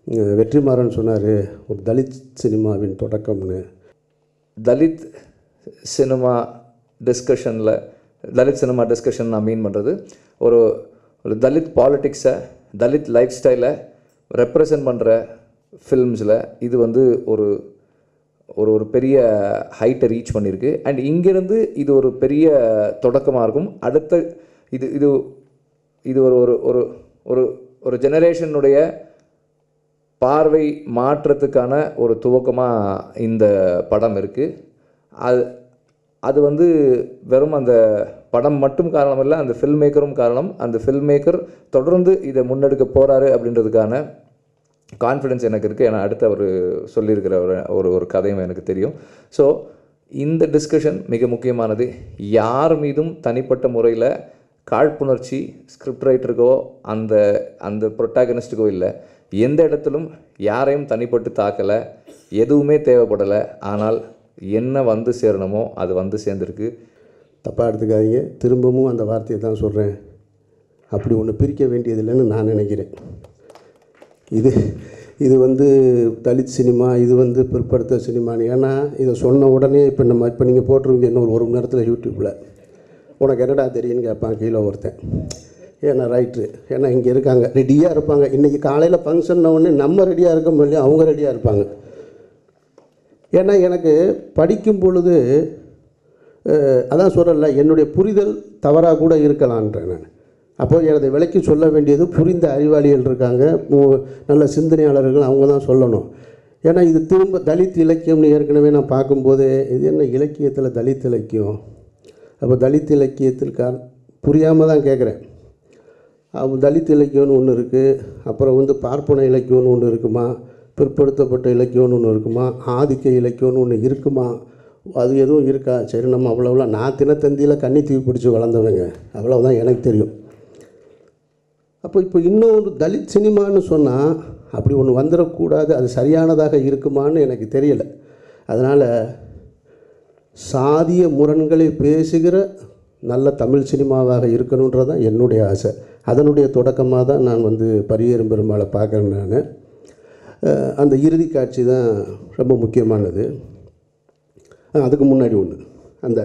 அஹ் வெற்றிமாறன் சொன்னார் ஒரு தலித் சினிமாவின் தொடக்கம்னு தலித் சினிமா டிஸ்கஷனில் தலித் சினிமா டிஸ்கஷன் நான் மீன் பண்ணுறது ஒரு ஒரு தலித் பாலிட்டிக்ஸை தலித் லைஃப் ஸ்டைலை ரெப்ரசன்ட் பண்ணுற ஃபில்ம்ஸில் இது வந்து ஒரு ஒரு ஒரு பெரிய ஹைட்டை ரீச் பண்ணியிருக்கு அண்ட் இங்கேருந்து இது ஒரு பெரிய தொடக்கமாக இருக்கும் அடுத்த இது இது இது ஒரு ஒரு ஒரு ஒரு ஒரு ஜெனரேஷனுடைய பார்வை மாற்றத்துக்கான ஒரு துவக்கமாக இந்த படம் இருக்குது அது அது வந்து வெறும் அந்த படம் மட்டும் காரணம் இல்லை அந்த ஃபில்ம் மேக்கரும் காரணம் அந்த ஃபில்ம் மேக்கர் தொடர்ந்து இதை முன்னெடுக்க போகிறாரு அப்படின்றதுக்கான கான்ஃபிடென்ஸ் எனக்கு இருக்குது ஏன்னா அடுத்து அவர் சொல்லியிருக்கிற ஒரு ஒரு ஒரு கதையும் எனக்கு தெரியும் ஸோ இந்த டிஸ்கஷன் மிக முக்கியமானது யார் மீதும் தனிப்பட்ட முறையில் காழ்ப்புணர்ச்சி ஸ்கிரிப்ட் ரைட்டருக்கோ அந்த அந்த ப்ரொட்டாகனிஸ்ட்டுக்கோ இல்லை எந்த இடத்திலும் யாரையும் தனிப்பட்டு தாக்கலை எதுவுமே தேவைப்படலை ஆனால் என்ன வந்து சேரணுமோ அது வந்து சேர்ந்துருக்கு தப்பாக எடுத்துக்காதீங்க திரும்பவும் அந்த வார்த்தையை தான் சொல்கிறேன் அப்படி ஒன்று பிரிக்க வேண்டியதில்லைன்னு நான் நினைக்கிறேன் இது இது வந்து தலித் சினிமா இது வந்து பிற்படுத்த சினிமான்னு ஏன்னா இதை சொன்ன உடனே இப்போ நம்ம இப்போ நீங்கள் போட்டிருவீங்க இன்னும் ஒரு மணி நேரத்தில் யூடியூப்பில் உனக்கு என்னடா தெரியும்னு கேட்பான் கீழே ஒருத்தன் ஏன்னா ரைட்ரு ஏன்னா இங்கே இருக்காங்க ரெடியாக இருப்பாங்க இன்றைக்கி காலையில் ஃபங்க்ஷன் உடனே நம்ம ரெடியாக இருக்க முடியல அவங்க ரெடியாக இருப்பாங்க ஏன்னா எனக்கு படிக்கும் பொழுது அஹ், அதான் சொல்கிறேன்ல என்னுடைய புரிதல் தவறாக கூட இருக்கலான்றேன் நான் அப்போது எனது விலைக்கு சொல்ல வேண்டியது புரிந்த அறிவாளிகள் இருக்காங்க மு- நல்ல சிந்தனையாளர்கள் அவங்க தான் சொல்லணும் ஏன்னா இது திரும்ப தலித் இலக்கியம்னு ஏற்கனவே நான் பார்க்கும்போது இது என்ன இலக்கியத்தில் தலித் இலக்கியம் அப்போ தலித் இலக்கியத்தில் கா புரியாமல் தான் கேட்குறேன் அப்போ தலித் இலக்கியம்னு ஒன்று இருக்குது அப்புறம் வந்து பார்ப்பன இலக்கியம்னு ஒன்று இருக்குமா பிற்படுத்தப்பட்ட இலக்கியம்னு ஒன்று இருக்குமா ஆதிக்க இலக்கியம்னு ஒன்று இருக்குமா அது எதுவும் இருக்கா சரி நம்ம அவ்வளோலாம் நான் தினத்தந்தியில் கன்னி தீவு பிடிச்சி வளர்ந்தவங்க அவ்வளவுதான் எனக்கு தெரியும் அப்போ இப்போ இன்னொரு தலித் சினிமான்னு சொன்னால் அப்படி ஒன்று வந்துடக்கூடாது அது சரியானதாக இருக்குமான்னு எனக்கு தெரியலை அதனால் சாதிய முரண்களை பேசுகிற நல்ல தமிழ் சினிமாவாக இருக்கணுன்றது தான் என்னுடைய ஆசை அதனுடைய தொடக்கமாக தான் நான் வந்து பரியேறும் பெருமாளை பார்க்குறேன் நான் அஹ் அந்த இறுதி காட்சி தான் ரொம்ப முக்கியமானது அஹ் அதுக்கு முன்னாடி ஒன்று அந்த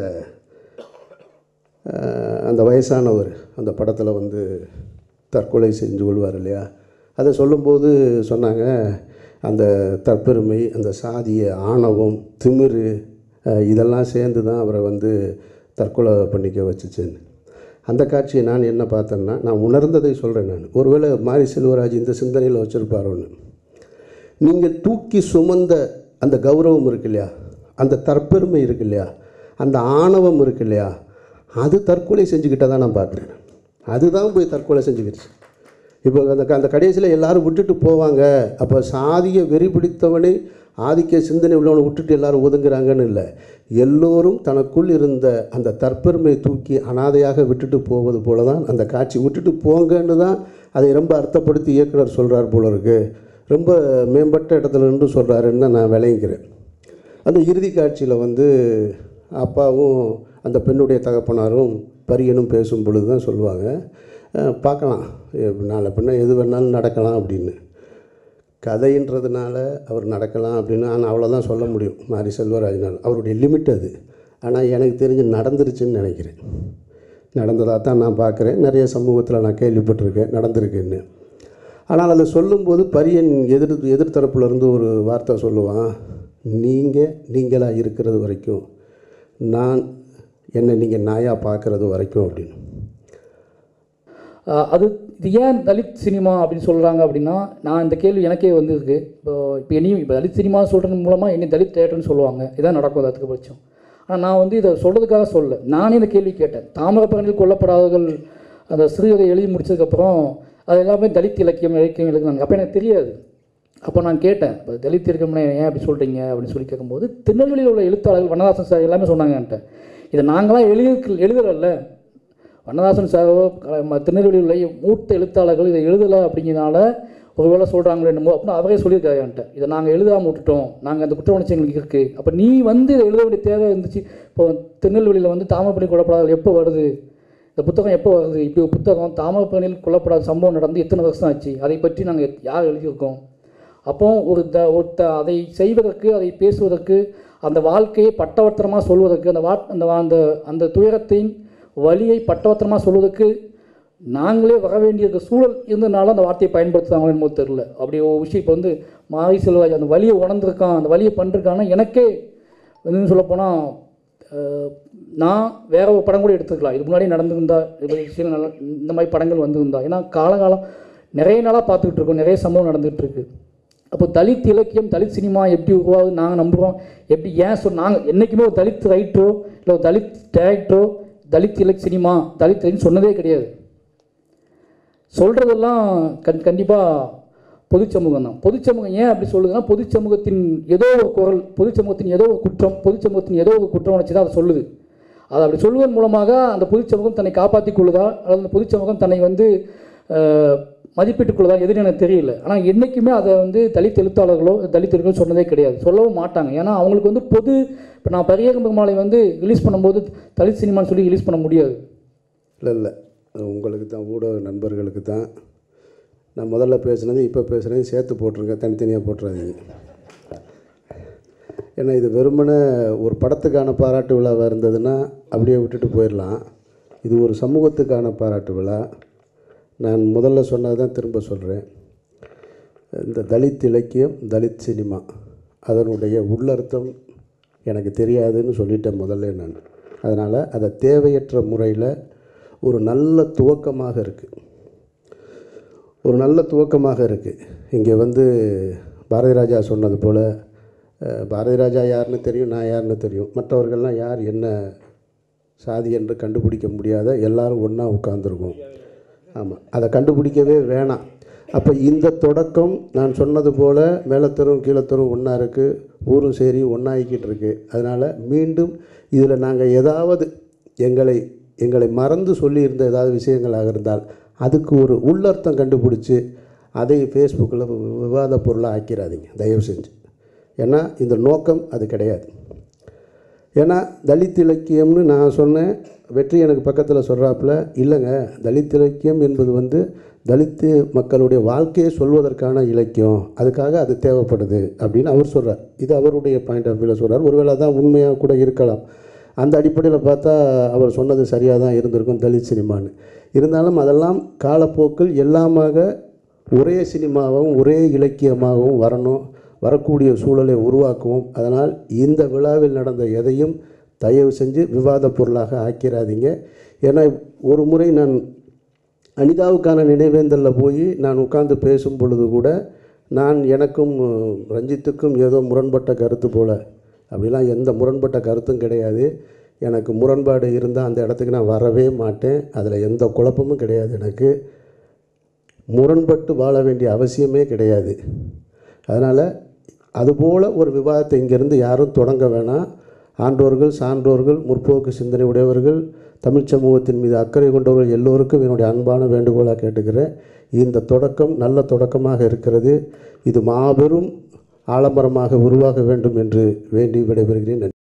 அஹ் அந்த வயசானவர் அந்த படத்தில் வந்து தற்கொலை செஞ்சு கொள்வார் இல்லையா அதை சொல்லும்போது சொன்னாங்க அந்த தற்பெருமை அந்த சாதிய ஆணவம் திமிரு அஹ் இதெல்லாம் சேர்ந்து தான் அவரை வந்து தற்கொலை பண்ணிக்க வச்சுச்சுன்னு அந்த காட்சியை நான் என்ன பார்த்தேன்னா நான் உணர்ந்ததை சொல்கிறேன் நான் ஒருவேளை மாரி செல்வராஜ் இந்த சிந்தனையில் வச்சுருப்பாரோன்னு நீங்கள் தூக்கி சுமந்த அந்த கௌரவம் இருக்கு இல்லையா அந்த தற்பெருமை இருக்கு இல்லையா அந்த ஆணவம் இருக்கு இல்லையா அது தற்கொலை செஞ்சுக்கிட்ட தான் நான் பார்க்குறேன் அதுதான் போய் தற்கொலை செஞ்சுக்கிடுச்சு இப்போ அந்த அந்த கடைசியில் எல்லாரும் விட்டுட்டு போவாங்க அப்போ சாதிய வெறி பிடித்தவனை ஆதிக்க சிந்தனை உள்ளவனை விட்டுட்டு எல்லாரும் ஒதுங்குறாங்கன்னு இல்லை எல்லோரும் தனக்குள் இருந்த அந்த தற்பெருமை தூக்கி அனாதையாக விட்டுட்டு போவது போல தான் அந்த காட்சி விட்டுட்டு போங்கன்னு தான் அதை ரொம்ப அர்த்தப்படுத்தி இயக்குனர் சொல்கிறார் போல இருக்கு ரொம்ப மேம்பட்ட இடத்துல நின்று சொல்கிறாருன்னு தான் நான் விளங்கிக்கிறேன் அந்த இறுதி காட்சியில் வந்து அப்பாவும் அந்த பெண்ணுடைய தகப்பனாரும் பரியனும் பேசும் பொழுது தான் சொல்லுவாங்க அஹ் பார்க்கலாம் எ- நாளை பின்ன எது வேணாலும் நடக்கலாம் அப்படின்னு கதைன்றதுனால அவர் நடக்கலாம் அப்படின்னு ஆனால் அவ்வளோதான் சொல்ல முடியும் மாரி செல்வராஜனால் அவருடைய லிமிட் அது ஆனால் எனக்கு தெரிஞ்சு நடந்துருச்சுன்னு நினைக்கிறேன் நடந்ததாக தான் நான் பார்க்குறேன் நிறைய சமூகத்தில் நான் கேள்விப்பட்டிருக்கேன் நடந்திருக்குன்னு ஆனால் அதை சொல்லும்போது பரியன் எதிர் எதிர்த்தரப்புல இருந்து ஒரு வார்த்தை சொல்லுவான் நீங்கள் நீங்களாக இருக்கிறது வரைக்கும் நான் என்னை நீங்கள் நாயாக பார்க்குறது வரைக்கும் அப்படின்னு ஆஹ் அது இது ஏன் தலித் சினிமா அப்படின்னு சொல்கிறாங்க அப்படின்னா நான் இந்த கேள்வி எனக்கே வந்திருக்கு இப்போ இப்போ என்னையும் இப்போ தலித் சினிமா சொல்கிறது மூலமாக என்னை தலித் தேட்டர்னு சொல்லுவாங்க இதான் நடக்கும் அதுக்கு பட்சம் ஆனால் நான் வந்து இதை சொல்கிறதுக்காக சொல்ல நானே இந்த கேள்வி கேட்டேன் தாமிரபரணியில் கொல்லப்படாதவர்கள் அந்த சிறுகதை எழுதி முடிச்சதுக்கப்புறம் அது எல்லாமே தலித் இலக்கியம் இலக்கியம் எழுதுனாங்க அப்போ எனக்கு தெரியாது அப்போ நான் கேட்டேன் இப்போ தலித் இருக்கம்னா ஏன் அப்படி சொல்கிறீங்க அப்படின்னு சொல்லி கேட்கும்போது திருநெல்வேலியில் உள்ள எழுத்தாளர்கள் வண்ணதாசன் சார் எல்லாமே சொன்னாங்க என்கிட்ட இதை நாங்களாம் எழுதி எழுதலைல்ல வண்ணதாசன் சாரோ க- ம- திருநெல்வேலியில் உள்ள மூத்த எழுத்தாளர்கள் இதை எழுதலை அப்படிங்கிறனால ஒருவேளை சொல்கிறாங்களோ என்னமோ அப்படின்னு அவரே சொல்லியிருக்காரு என்கிட்ட இதை நாங்கள் எழுதாமல் விட்டுட்டோம் நாங்கள் அந்த குற்ற உணர்ச்சி எங்களுக்கு இருக்குது அப்போ நீ வந்து இதை எழுத வேண்டிய தேவை இருந்துச்சு இப்போ திருநெல்வேலியில் வந்து தாமரப்பணி கொல்லப்படாதவர்கள் எப்போ வருது இந்த புத்தகம் எப்போ வருது இப்படி ஒரு புத்தகம் தாமரப்பணியில் கொல்லப்படாத சம்பவம் நடந்து எத்தனை வருஷம் ஆச்சு அதை பற்றி நாங்கள் யார் எழுதியிருக்கோம் அப்போ ஒரு த ஒரு த அதை செய்வதற்கு அதை பேசுவதற்கு அந்த வாழ்க்கையை பட்டவர்த்தனமாக சொல்வதற்கு அந்த வா அந்த அந்த அந்த துயரத்தின் வலியை பட்டவர்த்தனமாக சொல்வதற்கு நாங்களே வர வேண்டிய இந்த சூழல் இருந்ததுனால அந்த வார்த்தையை பயன்படுத்துகிறாங்களோ என்னமோ தெரில அப்படி ஒரு விஷயம் இப்போ வந்து மாரி செல்வாய் அந்த வலியை உணர்ந்திருக்கான் அந்த வலியை பண்ணிருக்கான்னா எனக்கே வந்து சொல்லப்போனால் அஹ், நான் வேற ஒரு படம் கூட எடுத்துக்கலாம் இது முன்னாடி நடந்திருந்தா இது விஷயம் நல்லா இந்த மாதிரி படங்கள் வந்திருந்தா ஏன்னா காலகாலம் நிறைய நாளாக பார்த்துக்கிட்டு இருக்கோம் நிறைய சம்பவம் நடந்துகிட்டு இருக்கு அப்போ தலித் இலக்கியம் தலித் சினிமா எப்படி உருவாகுது நாங்கள் நம்புகிறோம் எப்படி ஏன் சொல் நாங்கள் என்றைக்குமே ஒரு தலித் ரைட்டரோ இல்லை ஒரு தலித் டேரக்டரோ தலித் இலக் சினிமா தலித் ரைட்னு சொன்னதே கிடையாது சொல்கிறதெல்லாம் கண் கண்டிப்பாக பொதுச் சமூகம் தான் பொதுச் சமூகம் ஏன் அப்படி சொல்லுதுன்னா பொதுச் சமூகத்தின் ஏதோ ஒரு குரல் பொதுச் சமூகத்தின் ஏதோ ஒரு குற்றம் பொதுச் சமூகத்தின் ஏதோ ஒரு குற்றம் உணர்ச்சி தான் அதை சொல்லுது அதை அப்படி சொல்வதன் மூலமாக அந்த பொதுச் சமூகம் தன்னை காப்பாற்றிக் கொள்ளுதா அல்லது அந்த பொதுச் சமூகம் தன்னை வந்து அஹ், மதிப்பிட்டுக் கொள்ளுதா எதுன்னு எனக்கு தெரியல ஆனால் என்றைக்குமே அதை வந்து தலித் எழுத்தாளர்களோ தலித் எழுத்தாளர்களோ சொன்னதே கிடையாது சொல்லவும் மாட்டாங்க ஏன்னா அவங்களுக்கு வந்து பொது இப்போ நான் பரியகம்ப மாலை வந்து ரிலீஸ் பண்ணும்போது தலித் சினிமான்னு சொல்லி ரிலீஸ் பண்ண முடியாது இல்லை இல்லை உங்களுக்கு தான் ஊடக நண்பர்களுக்கு தான் நான் முதல்ல பேசுனது இப்போ பேசுனது சேர்த்து போட்டிருங்க தனித்தனியாக போட்டுறாதீங்க ஏன்னா இது வெறுமனே ஒரு படத்துக்கான பாராட்டு விழாவாக இருந்ததுன்னா அப்படியே விட்டுட்டு போயிடலாம் இது ஒரு சமூகத்துக்கான பாராட்டு விழா நான் முதல்ல சொன்னது தான் திரும்ப சொல்கிறேன் இந்த தலித் இலக்கியம் தலித் சினிமா அதனுடைய உள்ளர்த்தம் எனக்கு தெரியாதுன்னு சொல்லிட்டேன் முதல்ல நான் அதனால் அதை தேவையற்ற முறையில் ஒரு நல்ல துவக்கமாக இருக்குது ஒரு நல்ல துவக்கமாக இருக்குது இங்கே வந்து பாரதி ராஜா சொன்னது போல் அஹ், பாரதி ராஜா யாருன்னு தெரியும் நான் யாருன்னு தெரியும் மற்றவர்கள்லாம் யார் என்ன சாதி என்று கண்டுபிடிக்க முடியாத எல்லாரும் ஒன்றா உட்காந்துருக்கோம் ஆமாம் அதை கண்டுபிடிக்கவே வேணாம் அப்போ இந்த தொடக்கம் நான் சொன்னது போல் மேலத்தரும் கீழத்தரும் ஒன்றா இருக்குது ஊரும் சரி ஒன்றாகிக்கிட்டு இருக்கு அதனால் மீண்டும் இதில் நாங்கள் ஏதாவது எங்களை எங்களை மறந்து சொல்லியிருந்த ஏதாவது விஷயங்களாக இருந்தால் அதுக்கு ஒரு உள்ளர்த்தம் கண்டுபிடிச்சி அதை ஃபேஸ்புக்கில் விவாத பொருளாக ஆக்கிடாதீங்க தயவு செஞ்சு ஏன்னா இந்த நோக்கம் அது கிடையாது ஏன்னா தலித் இலக்கியம்னு நான் சொன்னேன் வெற்றி எனக்கு பக்கத்தில் சொல்கிறாப்புல இல்லைங்க தலித் இலக்கியம் என்பது வந்து தலித்து மக்களுடைய வாழ்க்கையை சொல்வதற்கான இலக்கியம் அதுக்காக அது தேவைப்படுது அப்படின்னு அவர் சொல்கிறார் இது அவருடைய பாயிண்ட் ஆஃப் வியூவில் சொல்கிறார் ஒருவேளை தான் உண்மையாக கூட இருக்கலாம் அந்த அடிப்படையில் பார்த்தா அவர் சொன்னது சரியாக தான் இருந்திருக்கும் தலித் சினிமான்னு இருந்தாலும் அதெல்லாம் காலப்போக்கில் எல்லாமாக ஒரே சினிமாவும் ஒரே இலக்கியமாகவும் வரணும் வரக்கூடிய சூழலை உருவாக்குவோம் அதனால் இந்த விழாவில் நடந்த எதையும் தயவு செஞ்சு விவாத பொருளாக ஆக்கிராதீங்க ஏன்னா ஒரு முறை நான் அனிதாவுக்கான நினைவேந்தலில் போய் நான் உட்கார்ந்து பேசும் பொழுது கூட நான் எனக்கும் அஹ், ரஞ்சித்துக்கும் ஏதோ முரண்பட்ட கருத்து போல் அப்படிலாம் எந்த முரண்பட்ட கருத்தும் கிடையாது எனக்கு முரண்பாடு இருந்தால் அந்த இடத்துக்கு நான் வரவே மாட்டேன் அதில் எந்த குழப்பமும் கிடையாது எனக்கு முரண்பட்டு வாழ வேண்டிய அவசியமே கிடையாது அதனால் அதுபோல் ஒரு விவாதத்தை இங்கேருந்து யாரும் தொடங்க வேணாம் ஆண்டோர்கள் சான்றோர்கள் முற்போக்கு சிந்தனை உடையவர்கள் தமிழ் சமூகத்தின் மீது அக்கறை கொண்டவர்கள் எல்லோருக்கும் என்னுடைய அன்பான வேண்டுகோளாக கேட்டுக்கிறேன் இந்த தொடக்கம் நல்ல தொடக்கமாக இருக்கிறது இது மாபெரும் ஆலமரமாக உருவாக வேண்டும் என்று வேண்டி விடைபெறுகிறேன் நன்றி